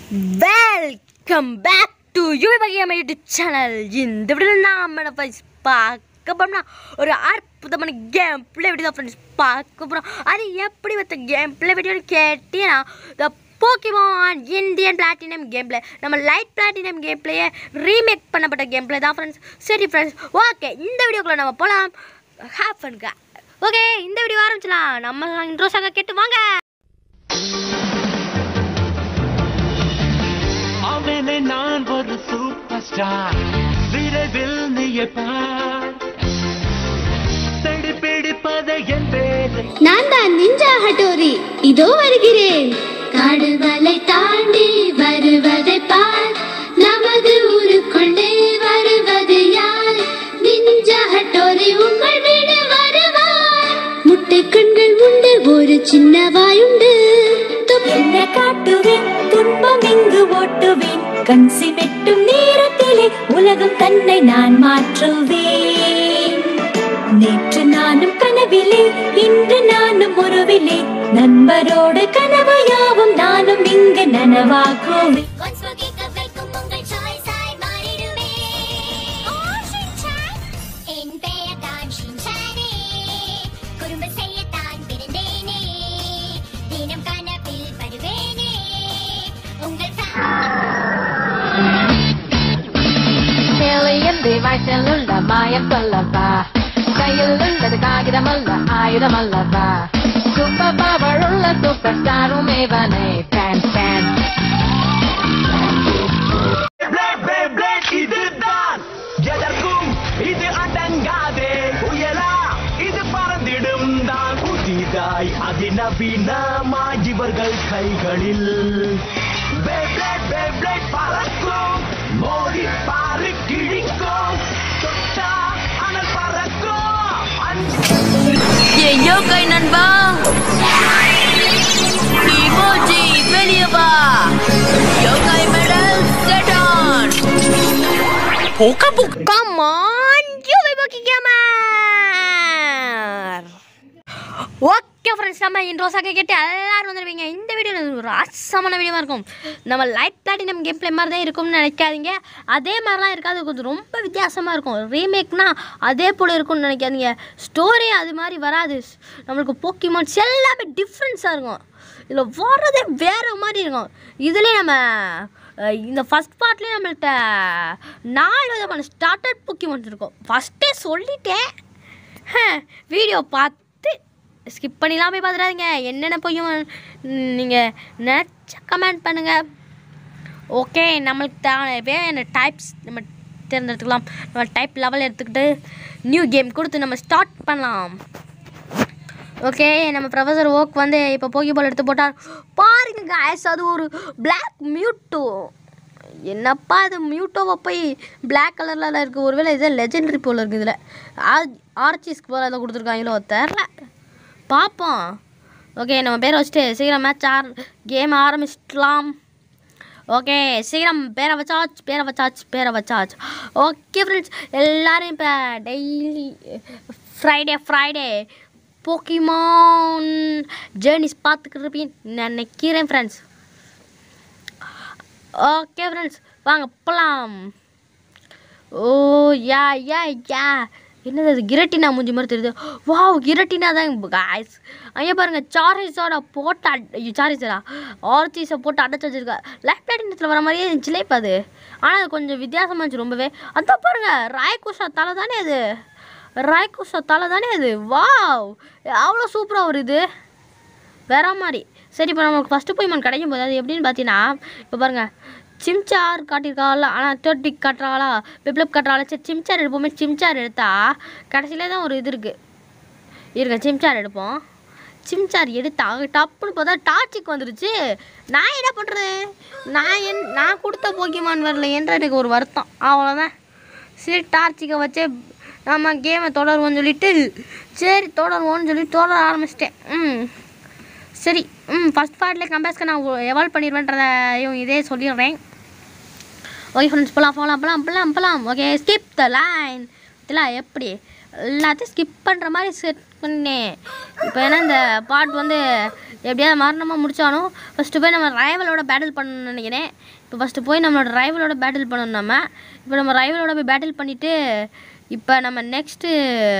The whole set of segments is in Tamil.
வெல்கம் பேக் டு யூ பகியம் யூடியூப் சேனல் இந்த வீடியோவில் நாம் என்ன ஃப்ரெண்ட்ஸ் பார்க்க போறோம்னா ஒரு அற்புதமான கேம் பிளே வீடியோ தான் ஃப்ரெண்ட்ஸ் பார்க்க போகிறோம் அது எப்படி வந்த கேம் பிளே வீடியோன்னு கேட்டீங்கன்னா இந்த Pokemon Indian platinum game play நம்ம லைட் பிளாட்டினம் கேம் பிளேயை ரீமேக் பண்ணப்பட்ட கேம் பிளே தான் ஃப்ரெண்ட்ஸ் சரி ஃப்ரெண்ட்ஸ் ஓகே இந்த வீடியோக்குள்ளே நம்ம போகலாம் ஹேப் பண்ணுங்க ஓகே இந்த வீடியோ ஆரம்பிச்சலாம் நம்ம இன்ட்ரோ சாங்க கேட்டு வாங்க அவனை நான் ஒரு சூப்பர் ஸ்டார் விரைவில் நீயை பார் தேடி பிடிப்பதை என் வேலை நான் தான் நிஞ்சா ஹட்டோரி இதோ வருகிறேன் காடுகளை தாண்டி வருவதை பார் நமது ஊருக்குள்ளே வருவது யார் நிஞ்சா ஹட்டோரி உங்கள் வீடு வருவார் முட்டை கண்கள் உண்டு ஒரு சின்ன வாயுண்டு என்ன காட்டுவேன் துன்பம் இங்கு ஓட்டுவேன் கண் சிமிட்டும் நேரத்திலே உலகம் தன்னை நான் மாற்றுவேன் நேற்று நானும் கனவிலே இன்று நானும் உருவிலே நண்பரோடு கனவு யாவும் நானும் இங்கு நனவாக்குவேன் Once more கேட்க வைக்கும் உங்கள் choice ஆய் மாறிடுவே. ஓ, ஷின்சான். என் பெயர் தான் ஷின்சானே. குறும்பு செய்யத்தான் பிறந்தேனே. தினம் கனவில் வருவேனே. உங்கள் ஏலியன் டிவைஸில் உள்ள மாயம் சொல்லப்பா கையில் உள்ளது காகிதமல்ல ஆயுதமல்லப்பா சூப்பர் பவர் உள்ள சூப்பர் ஸ்டாரும் இவனே பேன் பேன் பிளேட், பிளேட், பிளேட், இதுதான் எதற்கும் இது அடங்காதே புயலா இது பறந்திடும் தான் புதிதாய் அதிநவீனமாய் இவர்கள் கைகளில் பேப்ளேட், பேப்ளேட் பறக்கும் மோதி பாரு கிழிக்கும் தொட்டா அனல் பறக்கும் அன்பு ஐயோ கை நண்பா இமோஜி வெளிய வா யோகாய் மெடல் செட் ஆன் போக்க போக்க கம் ஆன் யூ வை போக்கி கேமர் ஓகே ஃப்ரெண்ட்ஸ் நம்ம இன்ட்ரோஸாக கேட்டு எல்லாரும் வந்துடுவீங்க இந்த வீடியோ ஒரு அசமான வீடியோவாக இருக்கும் நம்ம லைட் பிளாட்டினம் கேம் பிளே மாதிரி தான் இருக்கும்னு நினைக்காதீங்க அதே மாதிரிலாம் இருக்காது கொஞ்சம் ரொம்ப வித்தியாசமாக இருக்கும் ரீமேக்னா அதே போல் இருக்கும்னு நினைக்காதீங்க ஸ்டோரி அது மாதிரி வராது நம்மளுக்கு போக்கிமான்ஸ் எல்லாமே டிஃப்ரென்ஸாக இருக்கும் இதில் வர்றதே வேறு மாதிரி இருக்கும் இதுலேயே நம்ம அஹ், இந்த ஃபஸ்ட் பார்ட்லேயே நம்மள்ட்ட நாலு விதமான ஸ்டார்டட் போக்கிமான்ஸ் இருக்கும் ஃபஸ்ட்டே சொல்லிட்டேன் வீடியோ பார்த்து ஸ்கிப் பண்ணிலாம் போய் பார்த்துடாதீங்க என்னென்ன போயும் நீங்கள் நினச்ச கமெண்ட் பண்ணுங்கள் ஓகே நம்மளுக்கு தேவையான டைப்ஸ் நம்ம தேர்ந்தெடுத்துக்கலாம் நம்ம டைப் லெவல் எடுத்துக்கிட்டு நியூ கேம் கொடுத்து நம்ம ஸ்டார்ட் பண்ணலாம் ஓகே நம்ம ப்ரொஃபஸர் ஓக் வந்து இப்போ போக்கி பால் எடுத்து போட்டார் பாருங்க guys அது ஒரு Black மியூட்டோ என்னப்பா இது மியூட்டோவை போய் Black கலரில் இருக்குது ஒருவேளை இது லெஜெண்டரி போல் இருக்குது இதில் ஆர் ஆர்ச்சிஸ்க்கு போல் எதாவது கொடுத்துருக்காங்களோ தெரில பார்ப்போம் ஓகே நம்ம பேரை வச்சுட்டு சீக்கிரம் மேட்ச் ஆர் கேம் ஆரம்பிச்சிடலாம் ஓகே சீக்கிரம் பேரை வச்சாச்சு பேரை வச்சாச்சு பேரை வச்சாச்சு ஓகே ஃப்ரெண்ட்ஸ் எல்லாரும் இப்போ daily Friday Friday Pokemon journeys பார்த்துக்கிட்டு இருப்பீங்க நினைக்கிறேன் ஃப்ரெண்ட்ஸ் ஓகே ஃப்ரெண்ட்ஸ் வாங்க போகலாம் ஓ யா யா யா என்னது அது கிரட்டினா மூஞ்சி மாதிரி தெரியுது வாவ் கிரட்டினா தான் காய்ஸ் ஐயா பாருங்க சாரிஸோட போட்டு அட் ஐயோ சாரிஸரா ஆர்ச்சிஸை போட்டு அடைச்சி வச்சிருக்கா லைஃப் பிளாட்டினத்தில் வர மாதிரியே இருந்துச்சுல இப்போ அது ஆனால் அது கொஞ்சம் வித்தியாசமாக இருந்துச்சு ரொம்பவே அதான் பாருங்க ராய்குஷா தலை தானே அது ராய்குஷா தலை தானே அது வாவ் அவ்வளோ சூப்பராக ஒரு இது வேற மாதிரி சரி இப்போ நமக்கு ஃபஸ்ட்டு போய்மன் கிடைக்கும் போது அது எப்படின்னு பார்த்தீங்கன்னா இப்போ பாருங்கள் சிம்சார் காட்டியிருக்காங்களா ஆனால் டோட்டிக் காட்டுறாங்களா பிப்ளப் காட்டுறாங்களா சரி சிம்சார் எடுப்போமே சிம்சார் எடுத்தா கடைசியில தான் ஒரு இது இருக்குது இருங்க சிம்சார் எடுப்போம் சிம்சார் எடுத்தா டப்புன்னு பார்த்தா டார்ச்சிக்கு வந்துருச்சு நான் என்ன பண்ணுறது நான் என் நான் கொடுத்த போக்கிமான் வரல என்ற எனக்கு ஒரு வருத்தம் அவ்வளோதான் சரி டார்ச்சிக்கை வச்சே நம்ம கேமை தொடருவோம்னு சொல்லிட்டு சரி தொடருவோம்னு சொல்லி தொடர ஆரம்பிச்சிட்டேன் ம் சரி ம் ஃபஸ்ட் பார்ட்லேயே கம்பேஸ்க்கு நான் எவால்வ் பண்ணிடுவேன்றதையும் இதே சொல்லிடுறேன் ஓகே ஃப்ரெண்ட்ஸ் போகலாம் போகலாம் போகலாம் போகலாம் போகலாம் ஓகே ஸ்கிப் த லைன் இதெல்லாம் எப்படி எல்லாத்தையும் ஸ்கிப் பண்ணுற மாதிரி செட் பண்ணேன் இப்போ ஏன்னா இந்த பாட் வந்து எப்படியாவது மரணமாக முடிச்சாலும் ஃபஸ்ட்டு போய் நம்ம ரைவலோட பேட்டில் பண்ணணும்னு நினைக்கிறேன் இப்போ ஃபஸ்ட்டு போய் நம்மளோட ரைவலோட பேட்டில் பண்ணணும் நம்ம இப்போ நம்ம ரைவலோட போய் பேட்டில் பண்ணிவிட்டு இப்போ நம்ம நெக்ஸ்ட்டு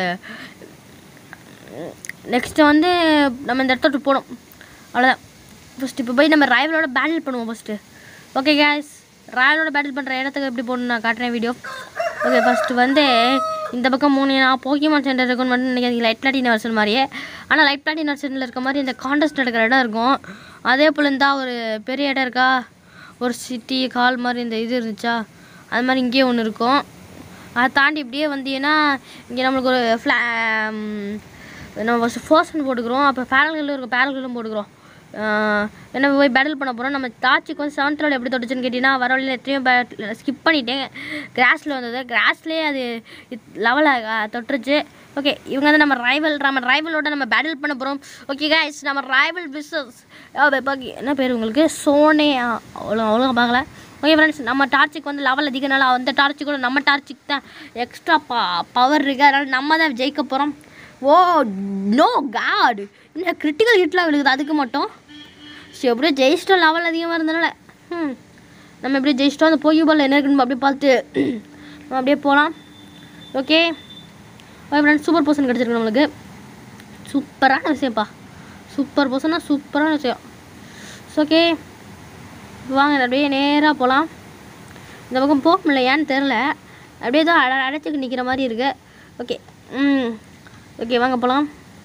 நெக்ஸ்ட்டு வந்து நம்ம இந்த இடத்த விட்டு போகணும் அவ்வளோதான் ஃபஸ்ட்டு இப்போ போய் நம்ம ரைவலோட பேட்டில் பண்ணுவோம் ஃபஸ்ட்டு ஓகே கேஸ் ராயலோட பேட்டில் பண்ணுற இடத்துக்கு எப்படி போகணும் நான் காட்டுறேன் வீடியோ ஓகே ஃபஸ்ட்டு வந்து இந்த பக்கம் மூணு நான் போக்கிமான் சென்டர் இருக்குன்னு மட்டும் நினைக்காதீங்க லைட் பிளாட்டின் வருஷன் மாதிரியே ஆனால் லைட் பிளாட்டின் வருஷனில் இருக்க மாதிரி இந்த காண்டஸ்ட் நடக்கிற இடம் இருக்கும் அதே போல் இருந்தால் ஒரு பெரிய இடம் இருக்கா ஒரு சிட்டி கால் மாதிரி இந்த இது இருந்துச்சா அது மாதிரி இங்கேயே ஒன்று இருக்கும் அதை தாண்டி இப்படியே வந்தீங்கன்னா இங்கே நம்மளுக்கு ஒரு ஃப்ளா ம், நம்ம ஃபஸ்ட்டு ஃபோர்ஸ்னு போட்டுக்கிறோம் அப்போ பேரல்களும் இருக்கும் பேரல்களும் போட்டுக்கிறோம் ஆஹ் என்ன போய் பேட்டில் பண்ண போகிறோம் நம்ம தாச்சிக்கு வந்து செவன்த் லெவல் எப்படி தொட்டுச்சுன்னு கேட்டிங்கன்னா வர வழியில் எத்தனையோ ஸ்கிப் பண்ணிட்டேன் கிராஸில் வந்தது கிராஸ்லேயே அது லெவலை தொட்டுருச்சு ஓகே இவங்க வந்து நம்ம ரைவல் நம்ம ரைவலோட நம்ம பேட்டில் பண்ண போகிறோம் ஓகே guys நம்ம ரைவல் பிஸ்னஸ் என்ன பேர் உங்களுக்கு சோனே அவ்வளோ அவ்வளோ பார்க்கல ஓகே ஃப்ரெண்ட்ஸ் நம்ம டார்ச்சுக்கு வந்து லெவல் அதிகனால அந்த டார்ச்சு கூட நம்ம டார்ச்சுக்கு தான் எக்ஸ்ட்ரா ப பவர் இருக்குது அதனால் நம்ம தான் ஜெயிக்க போகிறோம் ஓ நோ காட் இந்த கிரிட்டிக்கல் ஹிட்லாம் விழுகுது அதுக்கு மட்டும் சரி எப்படியோ ஜெயிச்சிட்டோம் லெவல் அதிகமாக இருந்தனால ம் நம்ம எப்படியே ஜெயிச்சிட்டோம் அந்த போய் பால் என்ன இருக்குன்னு அப்படியே பார்த்து நம்ம அப்படியே போகலாம் okay okay friends super person கிடச்சிருக்கு நம்மளுக்கு சூப்பரான விஷயம்ப்பா சூப்பர் பர்சனாக சூப்பரான விஷயம் ஓகே வாங்க அப்படியே நேராக போகலாம் இந்த பக்கம் போக முடியல ஏன்னு தெரில அப்படியே தான் அட அடைச்சிக்கு நிற்கிற மாதிரி இருக்கு ஓகே ம் ஓகே வாங்க போகலாம்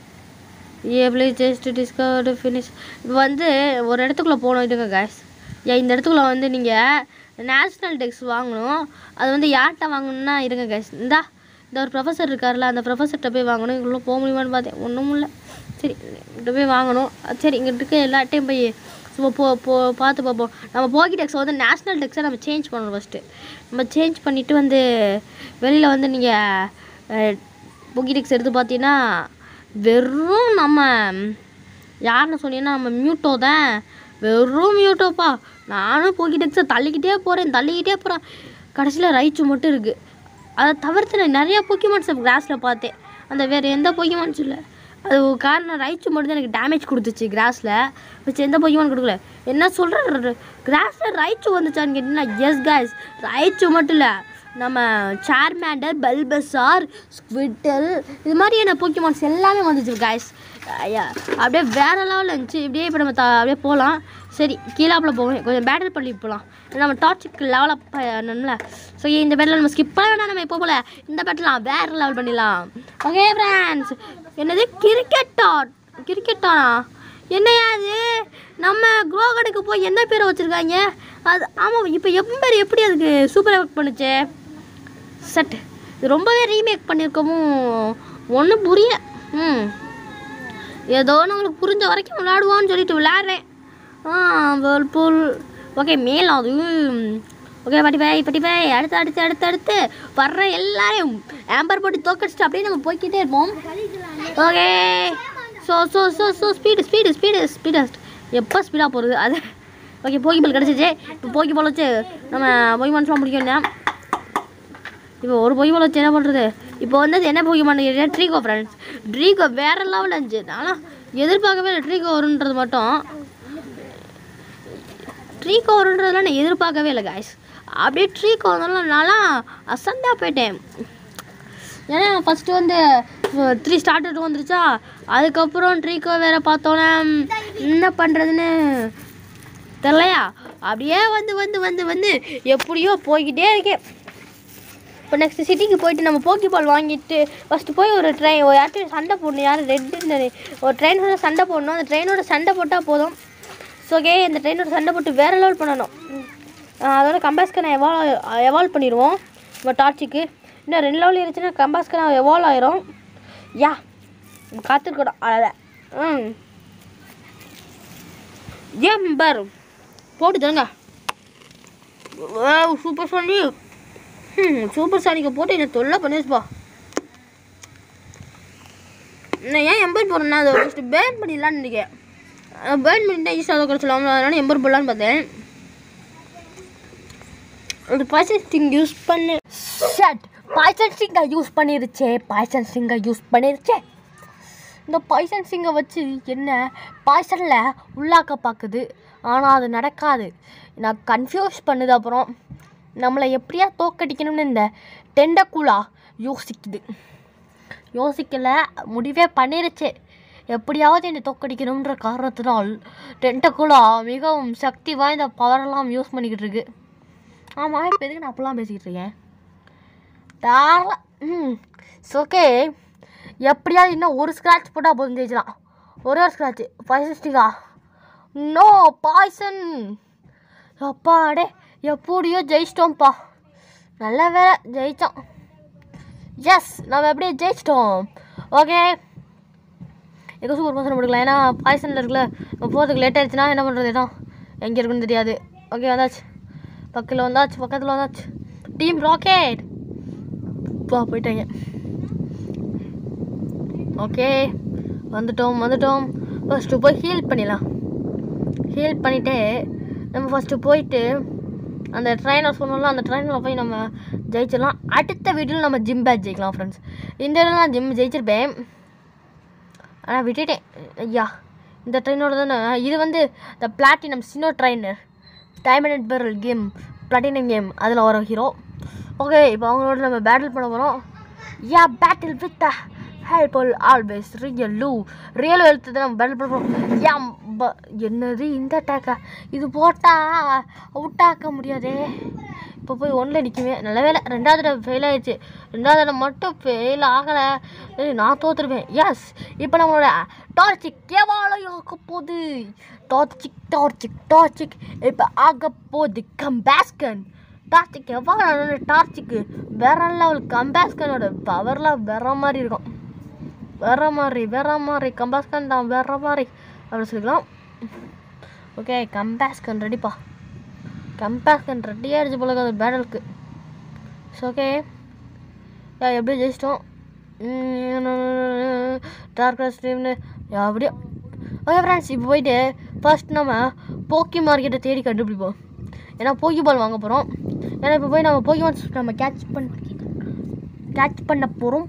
ஏப்ளி ஜஸ்ட் டிஸ்கவர் ஃபினிஷ் இப்போ வந்து ஒரு இடத்துக்குள்ளே போகணும் இதுங்க guys ஏன் இந்த இடத்துக்குள்ளே வந்து நீங்கள் நேஷ்னல் டெக்ஸ் வாங்கணும் அது வந்து யார்கிட்ட வாங்கணும்னா இருங்க guys இந்தா இந்த ஒரு ப்ரொஃபஸர் இருக்கார்ல அந்த ப்ரொஃபஸர்கிட்ட போய் வாங்கணும் இங்குள்ளே போக முடியுமான்னு பார்த்தேன் ஒன்றும் இல்லை சரி இங்கிட்ட போய் வாங்கணும் அது சரி இங்கிட்ட இருக்க எல்லாட்டையும் போய் சும்மா போ போ பார்த்து பார்ப்போம் நம்ம போகி டெக்ஸை வந்து நேஷ்னல் டெக்ஸை நம்ம சேஞ்ச் பண்ணணும் ஃபஸ்ட்டு நம்ம சேஞ்ச் பண்ணிவிட்டு வந்து வெளியில் வந்து நீங்கள் போகி டெக்ஸ் எடுத்து பார்த்தீங்கன்னா வெறும் நம்ம யாருன்னு சொன்னீங்கன்னா நம்ம மியூட்டோ தான் வெறும் மியூட்டோப்பா நானும் போக்கி டெக்ஸை தள்ளிக்கிட்டே போகிறேன் தள்ளிக்கிட்டே போகிறேன் கடைசியில் ரைச்சு மட்டும் இருக்குது அதை தவிர்த்து நான் நிறையா போக்கிமான்ஸை கிராஸில் பார்த்தேன் அந்த வேறு எந்த போக்கிமான்ஸ் இல்லை அது ஒரு காரணம் ரைச்சு மட்டும் தான் எனக்கு டேமேஜ் கொடுத்துச்சு கிராஸில் வச்சு எந்த போக்கிமான் கொடுக்கல என்ன சொல்கிற கிராஸில் ரைச்சு வந்துச்சான்னு கேட்டிங்கன்னா எஸ் guys ரைச்சு மட்டும் இல்லை நம்ம சார்மேண்டர் பல்பசார் ஸ்குவிட்டல் இது மாதிரியான போக்கிமான்ஸ் எல்லாமே வந்துச்சு guys ஐயா அப்படியே வேற லெவலில் இருந்துச்சு இப்படியே இப்போ நம்ம த அப்படியே போகலாம் சரி கீழாப்பில் போகணும் கொஞ்சம் பேட்டில் பண்ணி போகலாம் நம்ம டார்ச்சுக்கு லெவலப் பண்ணணும்ல ஸோ இந்த பேட்டில் நம்ம ஸ்கிப் பண்ண வேணாம் நம்ம எப்போ போல இந்த பேட்டில் வேற லெவல் பண்ணிடலாம் ஓகே ஃப்ரெண்ட்ஸ் என்னது கிரிக்கெட்டா கிரிக்கெட்டானா என்னையா அது நம்ம குரோகடுக்கு போய் என்ன பேரை வச்சுருக்காங்க அது ஆமாம் இப்போ எம்பர் எப்படி அதுக்கு சூப்பர் ஒர்க் பண்ணுச்சு செட் இது ரொம்பவே ரீமேக் பண்ணியிருக்கவும் ஒன்றும் புரிய ம் ஏதோ நம்மளுக்கு புரிஞ்ச வரைக்கும் விளையாடுவான்னு சொல்லிட்டு விளையாடுறேன் ஆ வேர்ல்பூல் ஓகே மேல் அது ஓகே பட்டி பாய் பட்டி பாய் அடுத்து அடுத்து அடுத்து அடுத்து வர்ற எல்லாரையும் ஆம்பர் போட்டு தோக்கடிச்சிட்டு அப்படியே நம்ம போய்க்கிட்டே இருப்போம் okay so so so so speed speed speed speedest எப்போ ஸ்பீடாக போகிறது அது ஓகே போகி பால் கிடச்சிச்சு இப்போ போகி பால் வச்சு நம்ம போய் மனுஷன் முடிக்கணும் இப்போ ஒரு பொய் வச்சு என்ன பண்ணுறது இப்போ வந்து என்ன போய் பண்ணுறது ட்ரீகோ ஃப்ரெண்ட்ஸ் ட்ரீகோ வேற லெவலில் இருந்துச்சு ஆனால் எதிர்பார்க்கவே இல்லை ட்ரீகோ வருன்றது மட்டும் ட்ரீகோ வருன்றதெல்லாம் நான் எதிர்பார்க்கவே இல்லை காய்ஸ் அப்படியே ட்ரீகோ வந்தாலும் நான்லாம் அசந்தா போயிட்டேன் ஏன்னா ஃபஸ்ட்டு வந்து த்ரீ ஸ்டார்டர் வந்துருச்சா அதுக்கப்புறம் ட்ரீகோ வேற பார்த்தோன்னே என்ன பண்ணுறதுன்னு தெரிலையா அப்படியே வந்து வந்து வந்து வந்து எப்படியோ போய்கிட்டே இருக்கேன் இப்போ நெக்ஸ்ட் சிட்டிக்கு போயிட்டு நம்ம போக்கி பால் வாங்கிட்டு ஃபஸ்ட்டு போய் ஒரு ட்ரெயின் ஒரு யார்ட்டையும் சண்டை போடணும் யார் ரெட்டு ஒரு ட்ரெயினோட சண்டை போடணும் அந்த ட்ரெயினோட சண்டை போட்டால் போதும் ஸோ ஓகே இந்த ட்ரெயினோட சண்டை போட்டு வேறு லெவல் பண்ணணும் ஆஹ் அதோட கம்பாஸ்கனை எவால் எவால்வ் பண்ணிடுவோம் நம்ம டார்ச்சுக்கு இன்னும் ரெண்டு லெவல் இருந்துச்சுன்னா கம்பாஸ்கனை எவால்வ் ஆயிரும் யா காத்திருக்கணும் அவ்வளோதான் ம் ஏம்பர் போட்டு தருங்க சூப்பர் சொல்லி ம் சூப்பர் சாரிக்கு போட்டு என்னை தொல்லை பண்ணிச்சுப்பா நான் ஏன் எம்பர் போடுறேன்னா அதை ஃபஸ்ட்டு பேன் பண்ணிடலான்னு நினைக்கிறேன் பேன் பண்ணிட்டா ஈஸியாக கிடச்சலாம் அதனால எம்பர் போடலான்னு பார்த்தேன் ஒரு பர்சன் திங் யூஸ் பண்ணு ஷட் பாய்சன் ஸ்டிங்கை யூஸ் பண்ணிருச்சே பாய்சன் ஸ்டிங்கை யூஸ் பண்ணிருச்சே இந்த பாய்சன் ஸ்டிங்கை வச்சு என்ன பாய்சனில் உள்ளாக்க பார்க்குது ஆனால் அது நடக்காது நான் கன்ஃபியூஸ் பண்ணுது அப்புறம் நம்மளை எப்படியா தோக்கடிக்கணும்னு இந்த டெண்டக்குலா யோசிக்குது யோசிக்கல முடிவே பண்ணிருச்சு எப்படியாவது என்னை தோக்கடிக்கணுன்ற காரணத்தினால் டென்டக்குலா மிகவும் சக்தி வாய்ந்த பவரெல்லாம் யூஸ் பண்ணிக்கிட்டு இருக்கு ஆமாம் இப்போ எதுக்கு நான் அப்பெல்லாம் பேசிக்கிட்டு இருக்கேன் தாராள ம் ஓகே எப்படியாவது இன்னும் ஒரு ஸ்க்ராட்ச் போட்டால் போதும் ஜெயிச்சலாம் ஒரே ஒரு ஸ்க்ராட்ச் ஃபைவ் சிக்ஸ்டிக்கா நோ பாய்சன் அப்பாடே எப்படியோ ஜெயிச்சிட்டோம்ப்பா நல்ல வேலை ஜெயித்தோம் எஸ் நம்ம எப்படியே ஜெயிச்சிட்டோம் ஓகே எங்கே சூப்பர் பர்சன் கொடுக்கலாம் ஏன்னா பாய்சனில் இருக்குல்ல நம்ம போகிறதுக்கு லேட் ஆயிடுச்சுன்னா என்ன பண்ணுறது இடம் எங்கே இருக்குன்னு தெரியாது ஓகே வந்தாச்சு பக்கத்தில் வந்தாச்சு பக்கத்தில் வந்தாச்சு டீம் ராக்கெட் பா போயிட்டாங்க ஓகே வந்துட்டோம் வந்துட்டோம் ஃபஸ்ட்டு போய் ஹீல் பண்ணிடலாம் ஹீல் பண்ணிவிட்டு நம்ம ஃபஸ்ட்டு போயிட்டு அந்த ட்ரெயினர் சொன்னோம்ல அந்த ட்ரெயினில் போய் நம்ம ஜெயிச்சிடலாம் அடுத்த வீடியோவில் நம்ம ஜிம் பேட்ச் ஜெயிக்கலாம் ஃப்ரெண்ட்ஸ் இந்த வீடியோவில் நான் ஜிம் ஜெயிச்சிருப்பேன் ஆனால் விட்டுட்டேன் ஐயா இந்த ட்ரெயினோட தானே இது வந்து இந்த platinum Sinnoh trainer diamond and pearl game platinum game அதில் வர ஹீரோ ஓகே இப்போ அவங்களோட நம்ம பேட்டில் பண்ண போகிறோம் yeah battle with the helpful always real லூ ரியல் எழுத்து தான் நம்ம பேட்டில் பண்ண போகிறோம் யா ப- என்னது இந்த அட்டாக்கா இது போட்டால் அவுட் ஆக்க முடியாதே இப்போ போய் ஒன்றில் நிற்குவேன் நல்ல வேலை ரெண்டாவது தடவை ஃபெயில் ஆயிடுச்சு ரெண்டாவது தடவை மட்டும் ஃபெயில் ஆகலை ஏய், நான் தோற்றுருவேன் எஸ் இப்போ நம்மளோட டார்ச்சிக் கேவாலயம் ஆக போகுது டார்ச்சிக் டார்ச்சிக் டார்ச்சிக் இப்போ ஆக போகுது கம்பேஸ்கன் டார்ச்சிக் எவ்வளோ டார்ச்சிக்கு வேற லெவல் கம்பேஸ்கனோட பவர்லாம் வேற மாதிரி இருக்கும் வேற மாதிரி வேற மாதிரி கம்பாஸ்கன் தான் வேற மாதிரி அப்படின்னு சொல்லிக்கலாம் ஓகே கம்பேஸ்கன் ரெடிப்பா கம்பேஸ்கன் ரெடி ஆயிடுச்சு போல அது பேட்டலுக்கு ஸோ ஓகே எப்படியும் ஜெயிச்சிட்டோம் டார்க் ஸ்ட்ரீம்னு அப்படியே ஓகே ஃப்ரெண்ட்ஸ் இப்போ போயிட்டு ஃபர்ஸ்ட் நம்ம போக்கி மார்க்கெட்டை தேடி கண்டுபிடிப்போம் ஏன்னா போக்கி பால் வாங்க போகிறோம் ஏன்னா இப்போ போய் நம்ம போக்கி மார்க்ஸ் நம்ம கேட்ச் பண்ண கேட்ச் பண்ண போகிறோம்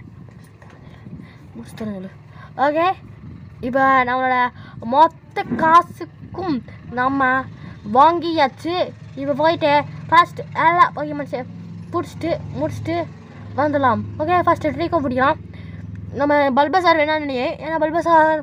முடிச்சுத்தரேன் ஓகே இப்போ நம்மளோட மொத்த காசுக்கும் நம்ம வாங்கியாச்சு இப்போ போயிட்டு ஃபர்ஸ்ட் எல்லா போக்கியமன்ஸை பிடிச்சிட்டு முடிச்சுட்டு வந்துடலாம் ஓகே ஃபஸ்ட்டு ட்ரீக்கோ பிடிக்கலாம் நம்ம பல்பசார் வேணாம்னு நினைக்கிறேன் ஏன்னா பல்பசார்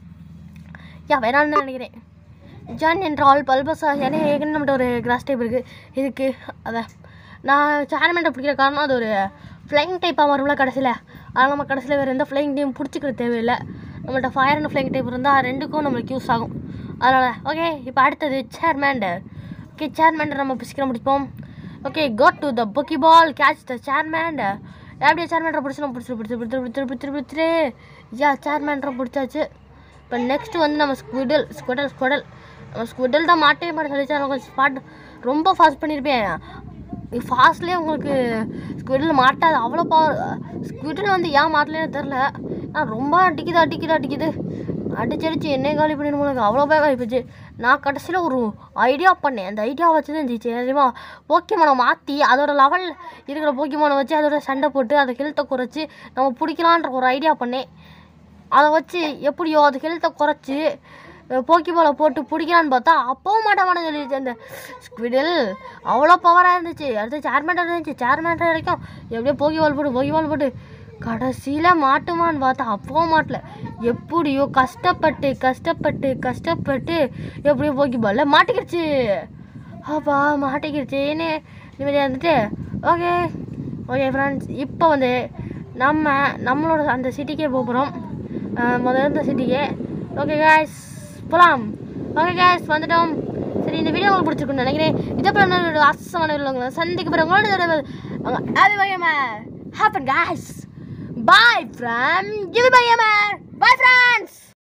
யா வேணாம்னு நினைக்கிறேன் ஜான் என்றால் பல்பசார் ஏன்னா ஏற்கனவே நம்மகிட்ட ஒரு கிராஸ் டைப் இருக்குது இதுக்கு அதை நான் சார்மெண்ட்டை பிடிக்கிற காரணம் அது ஒரு ஃப்ளைங் டைப்பாக வரும்ல கடைசியில் அதனால் நம்ம கடைசியில் வேறு எந்த ஃப்ளைங் டைம் பிடிச்சிக்கிற தேவையில்லை நம்மள்ட்ட ஃபயர் அண்ட் ஃப்ளைங் டைப் இருந்தால் ரெண்டுக்கும் நம்மளுக்கு யூஸ் ஆகும் அதனால் ஓகே இப்போ அடுத்தது சேர்மேண்டர் ஓகே சேர்மேண்டர் நம்ம சீக்கிரம் பிடிப்போம் okay go to the poke ball catch the Charmander எப்படியா சேர்மேண்டரை பிடிச்சி நம்ம பிடிச்சிரு பிடிச்சிரு பிடிச்சிரு பிடிச்சிரு பிடிச்சிரு பிடிச்சிரு யா சேர்மேண்டரை பிடிச்சாச்சு இப்போ நெக்ஸ்ட் வந்து நம்ம ஸ்குடல் ஸ்குடல் ஸ்குடல் நம்ம ஸ்குடல் தான் மாட்டவே மாட்டேன் சொல்லிச்சு நான் கொஞ்சம் ஸ்பாட் ரொம்ப ஃபாஸ்ட் பண்ணியிருப்பேன் ஃபாஸ்ட்லேயே உங்களுக்கு ஸ்குவிடில் மாட்டாது அவ்வளோ பவர் ஸ்குவிடில் வந்து ஏன் மாட்டலன்னு தெரில ஆனால் ரொம்ப அடிக்குது அடிக்குது அடிக்குது அடிச்சு அடிச்சு என்னை காலி பண்ணிடும் உங்களுக்கு அவ்வளோ பேர் ஆகிப்போச்சு நான் கடைசியில் ஒரு ஐடியா பண்ணேன் அந்த ஐடியா வச்சு தான் இருந்துச்சு தெரியுமா போக்கிமானை மாற்றி அதோட லெவல் இருக்கிற போக்கிமானை வச்சு அதோட சண்டை போட்டு அதை ஹெல்த்தை குறைச்சி நம்ம பிடிக்கலான்ற ஒரு ஐடியா பண்ணேன் அதை வச்சு எப்படியோ அது ஹெல்த்தை குறைச்சி போக்கிபாலை போட்டு பிடிக்கலான்னு பார்த்தா அப்பவும் மாட்டமான சொல்லிடுச்சு அந்த ஸ்குவிடில் அவ்வளோ பவராக இருந்துச்சு அடுத்து சேர்மேட்டர் இருந்துச்சு சேர்மேட்டர் வரைக்கும் எப்படியோ போக்கிபால் போட்டு போக்கிபால் போட்டு கடைசியில் மாட்டுமான்னு பார்த்தா அப்பவும் மாட்டல எப்படியோ கஷ்டப்பட்டு கஷ்டப்பட்டு கஷ்டப்பட்டு எப்படியோ போக்கிபாலில் மாட்டிக்கிடுச்சு அப்பா மாட்டிக்கிடுச்சேன்னு நிம்மதியாக இருந்துட்டு ஓகே ஓகே ஃப்ரெண்ட்ஸ் இப்போ வந்து நம்ம நம்மளோட அந்த சிட்டிக்கே போக போகிறோம் முதல்ல இருந்த சிட்டிக்கே ஓகே காய்ஸ் போகலாம் ஓகே காய்ஸ் வந்துட்டோம் சரி இந்த வீடியோ உங்களுக்கு பிடிச்சிருக்குன்னு நினைக்கிறேன் இதை போல நல்ல ஒரு அசமான video உங்களை சந்திக்க போகிறேன் உங்களோட அவங்க ஹாப்பி பையமர் ஹாப்பன் காய்ஸ் பாய் ஃப்ரம் ஜிவி பையமர் பாய் ஃப்ரெண்ட்ஸ்